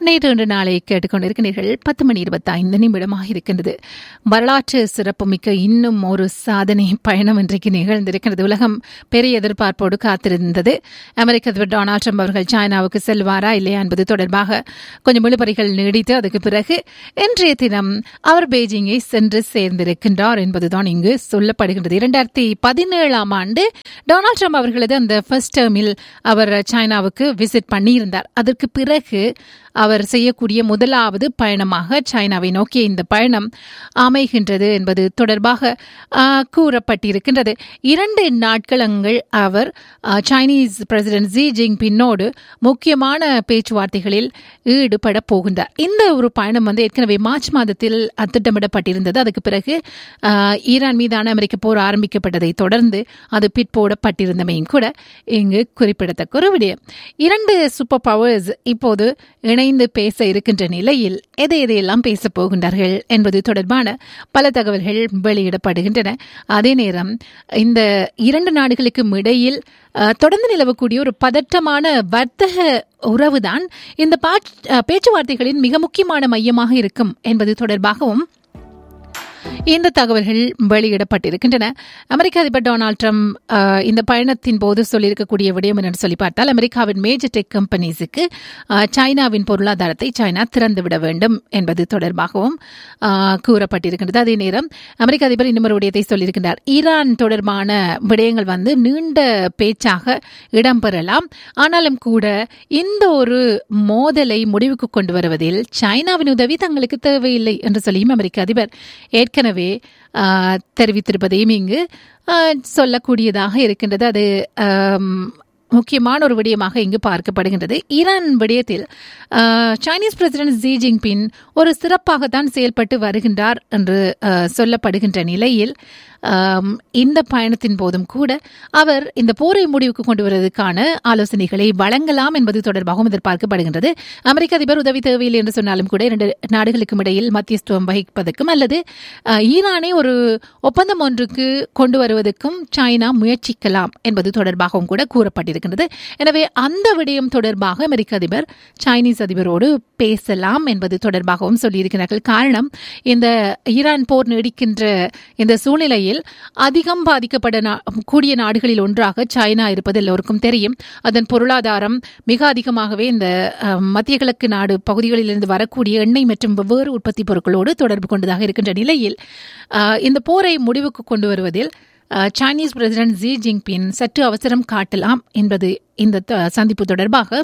நேற்று இன்று நாளை கேட்டுக்கொண்டிருக்கிறீர்கள் பத்து மணி இருபத்தைந்து நிமிடமாக இருக்கின்றது வரலாற்று சிறப்புமிக்க இன்னும் ஒரு சாதனை பயணம் இன்றைக்கு நிகழ்ந்திருக்கிறது உலகம் பெரிய எதிர்பார்ப்போடு காத்திருந்தது அமெரிக்க அதிபர் டொனால்ட் ட்ரம்ப் அவர்கள் சைனாவுக்கு செல்வாரா இல்லையா என்பது தொடர்பாக கொஞ்சம் இழுபறிகள் நீடித்து அதுக்கு பிறகு இன்றைய தினம் அவர் பெய்ஜிங்கை சென்று சேர்ந்திருக்கின்றார் என்பதுதான் இங்கு சொல்லப்படுகின்றது இரண்டாயிரத்தி பதினேழாம் ஆண்டு டொனால்ட் ட்ரம்ப் அவர்களது அந்த ஃபர்ஸ்ட் டேர்மில் அவர் சைனாவுக்கு விசிட் பண்ணியிருந்தார் அதற்கு பிறகு அவர் செய்யக்கூடிய முதலாவது பயணமாக சைனாவை நோக்கிய இந்த பயணம் அமைகின்றது என்பது தொடர்பாக ஆ, கூறப்பட்டிருக்கின்றது இரண்டு நாட்களங்கள் அவர் ஆ, சைனீஸ் பிரசிடென்ட் ஜி ஜின்பின்னோடு முக்கியமான பேச்சுவார்த்தைகளில் ஈடுபட போகின்றார் இந்த ஒரு பயணம் வந்து ஏற்கனவே மார்ச் மாதத்தில் திட்டமிடப்பட்டிருந்தது அதுக்கு பிறகு ஆ, ஈரான் மீதான அமெரிக்க போர் ஆரம்பிக்கப்பட்டதை தொடர்ந்து அது பிற்போடப்பட்டிருந்தமையும் கூட இங்கு குறிப்பிடத்தக்க ஒரு விடயம் இரண்டு சூப்பர் பவர்ஸ் இப்போது இணைந்து பேச இருக்கின்ற நிலையில் எதை எதையெல்லாம் பேசப் போகின்றார்கள் என்பது தொடர்பான பல தகவல்கள் வெளியிடப்படுகின்றன அதே நேரம் இந்த இரண்டு நாடுகளுக்கும் இடையில் அஹ், தொடர்ந்து நிலவக்கூடிய ஒரு பதற்றமான வர்த்தக உறவுதான் இந்த பாச்- அஹ், பேச்சுவார்த்தைகளின் மிக முக்கியமான மையமாக இருக்கும் என்பது தொடர்பாகவும் இந்த தகவல்கள் வெளியிடப்பட்டிருக்கின்றன அமெரிக்க அதிபர் டொனால்ட் ட்ரம்ப் அஹ், இந்த பயணத்தின் போது சொல்லியிருக்கக்கூடிய விடயம் என்னன்னு சொல்லி பார்த்தால் அமெரிக்காவின் மேஜர் டெக் கம்பெனிஸுக்கு அஹ், சைனாவின் பொருளாதாரத்தை சைனா திறந்துவிட வேண்டும் என்பது தொடர்பாகவும் அஹ், கூறப்பட்டிருக்கின்றது அதே நேரம் அமெரிக்க அதிபர் இன்னும் ஒரு விடயத்தை சொல்லியிருக்கின்றார் ஈரான் தொடர்பான விடயங்கள் வந்து நீண்ட பேச்சாக இடம்பெறலாம் ஆனாலும் கூட இந்த ஒரு மோதலை முடிவுக்கு கொண்டு வருவதில் சைனாவின் உதவி தங்களுக்கு தேவையில்லை என்று சொல்லியும் அமெரிக்க அதிபர் ஏற்கனவே ஆ, தெரிவித்திருப்பதையும் இங்கு ஆ, சொல்லக்கூடியதாக இருக்கின்றது அது ஆம், முக்கியமான ஒரு விடயமாக இங்கு பார்க்கப்படுகின்றது ஈரான் விடயத்தில் ஆ, சைனீஸ் பிரசிடென்ட் ஜி ஜின்பின் ஒரு சிறப்பாகத்தான் செயல்பட்டு வருகின்றார் என்று ஆ, சொல்லப்படுகின்ற நிலையில் ஆம், இந்த பயணத்தின் போதும் கூட அவர் இந்த போரை முடிவுக்கு கொண்டு வருவதற்கான ஆலோசனைகளை வழங்கலாம் என்பது தொடர்பாகவும் எதிர்பார்க்கப்படுகின்றது அமெரிக்க அதிபர் உதவி தேவையில்லை என்று சொன்னாலும் கூட இரண்டு நாடுகளுக்கும் இடையில் மத்தியஸ்துவம் வகிப்பதற்கும் அல்லது அஹ், ஈரானை ஒரு ஒப்பந்தம் ஒன்றுக்கு கொண்டு வருவதற்கும் சைனா முயற்சிக்கலாம் என்பது தொடர்பாகவும் கூட கூறப்பட்டிருக்கின்றது எனவே அந்த விடயம் தொடர்பாக அமெரிக்க அதிபர் சைனீஸ் அதிபரோடு பேசலாம் என்பது தொடர்பாகவும் சொல்லியிருக்கிறார்கள் காரணம் இந்த ஈரான் போர் நீடிக்கின்ற இந்த சூழ்நிலையில் அதிகம் பாதிக்கப்பட நா- கூடிய நாடுகளில் ஒன்றாக சைனா இருப்பது எல்லோருக்கும் தெரியும் அதன் பொருளாதாரம் மிக அதிகமாகவே இந்த அஹ், மத்திய கிழக்கு நாடு பகுதிகளிலிருந்து வரக்கூடிய எண்ணெய் மற்றும் வெவ்வேறு உற்பத்தி பொருட்களோடு தொடர்பு கொண்டதாக இருக்கின்ற நிலையில் அஹ், இந்த போரை முடிவுக்கு கொண்டு வருவதில் அஹ், சைனீஸ் பிரசிடென்ட் ஜி ஜின்பின் சற்று அவசரம் காட்டலாம் என்பது இந்த த- சந்திப்பு தொடர்பாக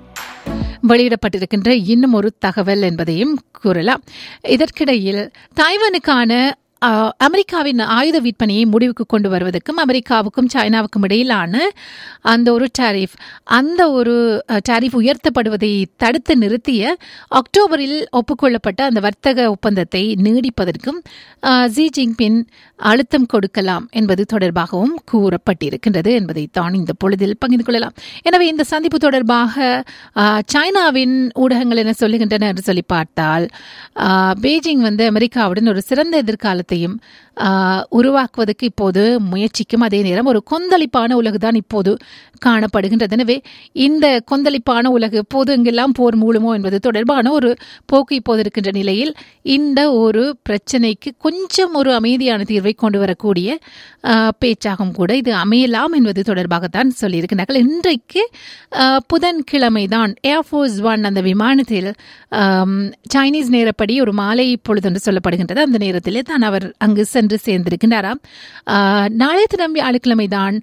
வெளியிடப்பட்டிருக்கின்ற இன்னும் ஒரு தகவல் என்பதையும் கூறலாம் இதற்கிடையில் தாய்வானுக்கான அஹ், அமெரிக்காவின் ஆயுத விற்பனையை முடிவுக்கு கொண்டு வருவதற்கும் அமெரிக்காவுக்கும் சைனாவுக்கும் இடையிலான அந்த ஒரு டாரிஃப் அந்த ஒரு டாரிஃப் உயர்த்தப்படுவதை தடுத்து நிறுத்திய அக்டோபரில் ஒப்புக்கொள்ளப்பட்ட அந்த வர்த்தக ஒப்பந்தத்தை நீடிப்பதற்கும் அஹ், ஜி ஜின்பின் அழுத்தம் கொடுக்கலாம் என்பது தொடர்பாகவும் கூறப்பட்டிருக்கின்றது என்பதை தான் இந்த பொழுதில் பகிர்ந்து கொள்ளலாம் எனவே இந்த சந்திப்பு தொடர்பாக அஹ், சைனாவின் ஊடகங்கள் என்ன சொல்லுகின்றன என்று சொல்லி பார்த்தால் அஹ், பெய்ஜிங் வந்து அமெரிக்காவுடன் ஒரு சிறந்த எதிர்காலத்தையும் அஹ், உருவாக்குவதற்கு இப்போது முயற்சிக்கும் அதே நேரம் ஒரு கொந்தளிப்பான உலகு தான் இப்போது காணப்படுகின்றது எனவே இந்த கொந்தளிப்பான உலகு எப்போது எங்கெல்லாம் போர் மூடுமோ என்பது தொடர்பான ஒரு போக்கு இப்போது இருக்கின்ற நிலையில் இந்த ஒரு பிரச்சனைக்கு கொஞ்சம் ஒரு அமைதியான தீர்வை கொண்டு வரக்கூடிய அஹ், பேச்சாகவும் கூட இது அமையலாம் என்பது தொடர்பாகத்தான் சொல்லியிருக்கிறார்கள் இன்றைக்கு அஹ், புதன்கிழமை தான் ஏர்ஃபோர்ஸ் ஒன் அந்த விமானத்தில் ஆம், சைனீஸ் நேரப்படி ஒரு மாலை பொழுது என்று சொல்லப்படுகின்றது அந்த நேரத்திலே தான் அவர் அங்கு சென்று சேர்ந்திருக்கின்றாராம் ஆஹ், நாளைய தினம் வியாழக்கிழமை தான்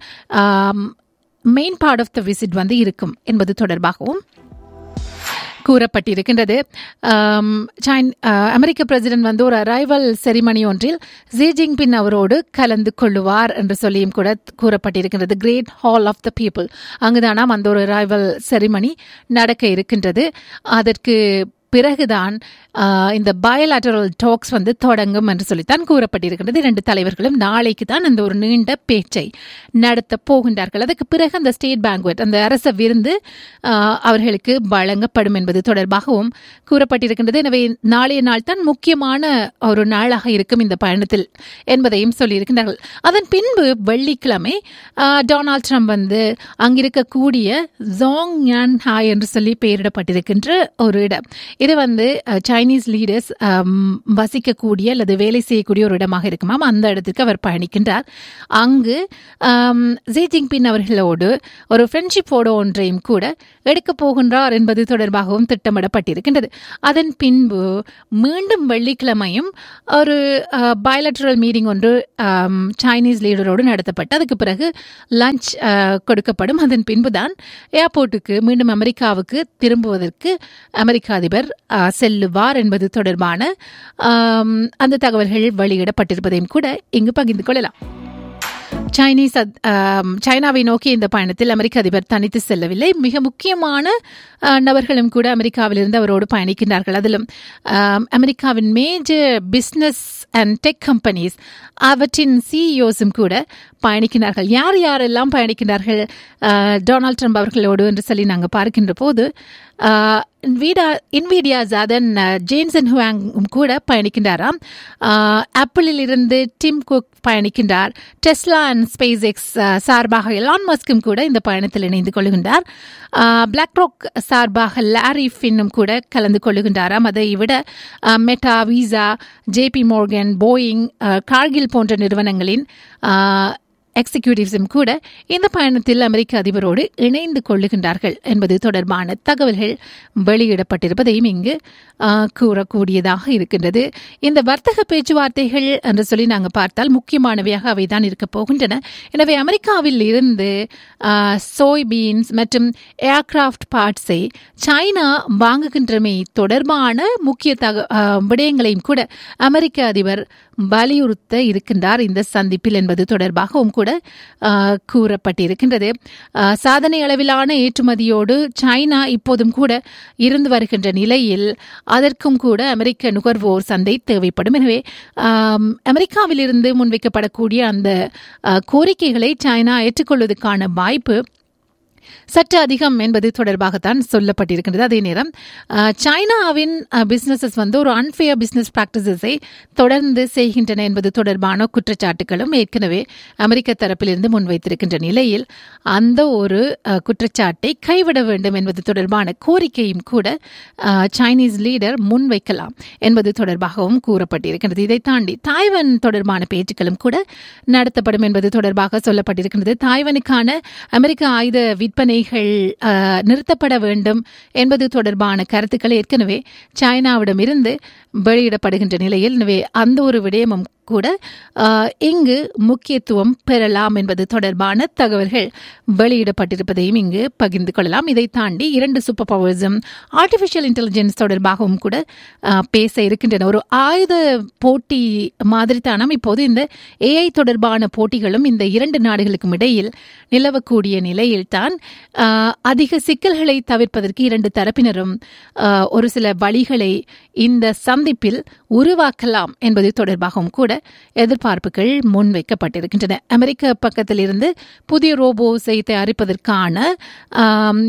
main part of the visit வந்து இருக்கும் என்பது தொடர்பாகவும் கூறப்பட்டிருக்கின்றது ஆம், சைன்- ஆஹ், அமெரிக்க பிரசிடென்ட் வந்து ஒரு அரைவல் செரிமனி ஒன்றில் ஜி ஜின்பின் அவரோடு கலந்து கொள்ளுவார் என்று சொல்லியும் கூட கூறப்பட்டிருக்கின்றது Great Hall of the People அங்குதானாம் அந்த ஒரு அரைவல் செரிமனி நடக்க இருக்கின்றது அதற்கு பிறகுதான் ஆஹ், இந்த பயலாட்டரல் டாக்ஸ் வந்து தொடங்கும் என்று சொல்லித்தான் கூறப்பட்டிருக்கின்றது இரண்டு தலைவர்களும் நாளைக்கு தான் அந்த ஒரு நீண்ட பேச்சை நடத்த போகின்றார்கள் அதுக்கு பிறகு அந்த ஸ்டேட் பேங்க்வெட் அந்த அரச விருந்து ஆஹ், அவர்களுக்கு வழங்கப்படும் என்பது தொடர்பாகவும் கூறப்பட்டிருக்கின்றது எனவே நாளைய நாள் தான் முக்கியமான ஒரு நாளாக இருக்கும் இந்த பயணத்தில் என்பதையும் சொல்லியிருக்கின்றார்கள் அதன் பின்பு வெள்ளிக்கிழமை ஆஹ், டொனால்ட் ட்ரம்ப் வந்து அங்கிருக்கக்கூடிய ஜாங் யான் ஹாய் என்று சொல்லி பெயரிடப்பட்டிருக்கின்ற ஒரு இடம் இது வந்து அஹ், சைனீஸ் லீடர்ஸ் வசிக்கக்கூடிய அல்லது வேலை செய்யக்கூடிய ஒரு இடமாக இருக்குமாம் அந்த இடத்துக்கு அவர் பயணிக்கின்றார் அங்கு ஆம், ஜி ஜின்பிங் அவர்களோடு ஒரு ஃப்ரெண்ட்ஷிப் போடோ ஒன்றையும் கூட எடுக்கப் போகின்றார் என்பது தொடர்பாகவும் திட்டமிடப்பட்டிருக்கின்றது அதன் பின்பு மீண்டும் வெள்ளிக்கிழமையும் ஒரு பயலட்ரல் மீட்டிங் ஒன்று ஆம், சைனீஸ் லீடரோடு நடத்தப்பட்டு அதுக்கு பிறகு லஞ்ச் கொடுக்கப்படும் அதன் பின்புதான் ஏர்போர்ட்டுக்கு மீண்டும் அமெரிக்காவுக்கு திரும்புவதற்கு அமெரிக்க அதிபர் ஆ, செல்லுவார் என்பது தொடர்பான ஆம், அந்த தகவல்கள் வெளியிடப்பட்டிருப்பதையும் கூட இங்கு பகிர்ந்து கொள்ளலாம் சைனீஸ் அத்- ஆம், சைனாவை நோக்கி இந்த பயணத்தில் அமெரிக்க அதிபர் தனித்து செல்லவில்லை மிக முக்கியமான ஆ, நபர்களும் கூட அமெரிக்காவிலிருந்து அவரோடு பயணிக்கின்றார்கள் அதிலும் ஆம், அமெரிக்காவின் major business and tech companies அவற்றின் சிஇஓஸும் கூட பயணிக்கிறார்கள் யார் யாரெல்லாம் பயணிக்கிறார்கள் ஆ, டொனால்ட் ட்ரம்ப் அவர்களோடு என்று சொல்லி நாங்கள் பார்க்கின்ற போது இன்வீடா இன்வீடியாஸ் அதன் ஜேன்சன் ஹுவாங்கும் கூட பயணிக்கின்றாராம் ஆப்பிளில் இருந்து டிம் குக் பயணிக்கின்றார் டெஸ்லா அண்ட் ஸ்பேஸ் எக்ஸ் சார்பாக எலான் மஸ்கும் கூட இந்த பயணத்தில் இணைந்து கொள்கின்றார் பிளாக் ராக் சார்பாக லாரி ஃபின்னும் கூட கலந்து கொள்ளுகின்றாராம் அதை விட Meta Visa JP Morgan Boeing Cargill போன்ற நிறுவனங்களின் ஆஹ், எக்ஸிக்யூட்டிவ்ஸும் கூட இந்த பயணத்தில் அமெரிக்க அதிபரோடு இணைந்து கொள்ளுகின்றார்கள் என்பது தொடர்பான தகவல்கள் வெளியிடப்பட்டிருப்பதையும் இங்கு ஆ, கூறக்கூடியதாக இருக்கின்றது இந்த வர்த்தக பேச்சுவார்த்தைகள் என்று சொல்லி நாங்கள் பார்த்தால் முக்கியமானவையாக அவை தான் இருக்க போகின்றன எனவே அமெரிக்காவில் இருந்து சோய்பீன்ஸ் மற்றும் ஏர்கிராஃப்ட் பார்ட்ஸை சைனா வாங்குகின்றமை தொடர்பான முக்கிய தக ஆ, விடயங்களையும் கூட அமெரிக்க அதிபர் வலியுறுத்த இருக்கின்றார் இந்த சந்திப்பில் என்பது தொடர்பாகவும் கூட ஆ, கூறப்பட்டிருக்கின்றது ஆ, சாதனை அளவிலான ஏற்றுமதியோடு சைனா இப்போதும் கூட இருந்து வருகின்ற நிலையில் அதற்கும் கூட அமெரிக்க நுகர்வோர் சந்தை தேவைப்படும் எனவே ஆம், அமெரிக்காவிலிருந்து முன்வைக்கப்படக்கூடிய அந்த ஆ, கோரிக்கைகளை சைனா ஏற்றுக்கொள்வதற்கான வாய்ப்பு சற்று அதிகம் என்பது தொடர்பாகத்தான் சொல்லப்பட்டிருக்கின்றது அதே நேரம் அஹ், சைனாவின் பிசினஸஸ் வந்து ஒரு அன்ஃபேர் பிசினஸ் பிராக்டிசஸை தொடர்ந்து செய்கின்றன என்பது தொடர்பான குற்றச்சாட்டுகளும் ஏற்கனவே அமெரிக்க தரப்பிலிருந்து முன்வைத்திருக்கின்ற நிலையில் அந்த ஒரு அஹ், குற்றச்சாட்டை கைவிட வேண்டும் என்பது தொடர்பான கோரிக்கையும் கூட அஹ், சைனீஸ் லீடர் முன்வைக்கலாம் என்பது தொடர்பாகவும் கூறப்பட்டிருக்கின்றது இதை தாண்டி தாய்வான் தொடர்பான பேச்சுக்களும் கூட நடத்தப்படும் என்பது தொடர்பாக சொல்லப்பட்டிருக்கின்றது தாய்வானுக்கான அமெரிக்க ஆயுத விற்பனைகள் அஹ், நிறுத்தப்பட வேண்டும் என்பது தொடர்பான கருத்துக்கள் ஏற்கனவே சைனாவிடமிருந்து வெளியிடப்படுகின்ற நிலையில் எனவே அந்த ஒரு விடயமும் கூட அஹ், இங்கு முக்கியத்துவம் பெறலாம் என்பது தொடர்பான தகவல்கள் வெளியிடப்பட்டிருப்பதையும் இங்கு பகிர்ந்து கொள்ளலாம் இதை தாண்டி இரண்டு சூப்பர் பவர்ஸும் ஆர்டிஃபிஷியல் இன்டெலிஜென்ஸ் தொடர்பாகவும் கூட அஹ், பேச இருக்கின்றன ஒரு ஆயுத போட்டி மாதிரி தானம் இப்போது இந்த ஏஐ தொடர்பான போட்டிகளும் இந்த இரண்டு நாடுகளுக்கும் இடையில் நிலவக்கூடிய நிலையில்தான் ஆஹ், அதிக சிக்கல்களை தவிர்ப்பதற்கு இரண்டு தரப்பினரும் ஆஹ், ஒரு சில வழிகளை இந்த சந்திப்பில் உருவாக்கலாம் என்பது தொடர்பாகவும் கூட எதிர்பார்ப்புகள் முன்வைக்கப்பட்டிருக்கின்றன அமெரிக்க பக்கத்தில் இருந்து புதிய ரோபோஸை தயாரிப்பதற்கான ஆம்,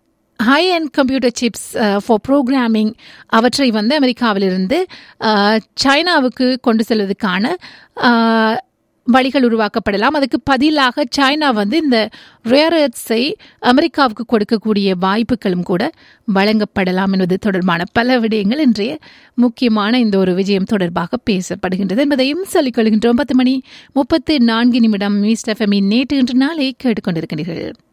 high and computer chips for programming அவற்றை வந்து அமெரிக்காவிலிருந்து அஹ், சைனாவுக்கு கொண்டு செல்வதற்கான அஹ், வழிகள் உருவாக்கப்படலாம் அதுக்கு பதிலாக சைனா வந்து இந்த ரேரத்ஸை அமெரிக்காவுக்கு கொடுக்கக்கூடிய வாய்ப்புகளும் கூட வழங்கப்படலாம் என்பது தொடர்பான பல விடயங்கள் இன்றைய முக்கியமான இந்த ஒரு விஜயம் தொடர்பாக பேசப்படுகின்றது என்பதையும் சொல்லிக் கொள்கின்றோம் பத்து மணி முப்பத்து நான்கு நிமிடம் மீஸ்ட் எஃப்எம்மின் நேற்று இன்று நாளை கேட்டுக்கொண்டிருக்கிறீர்கள்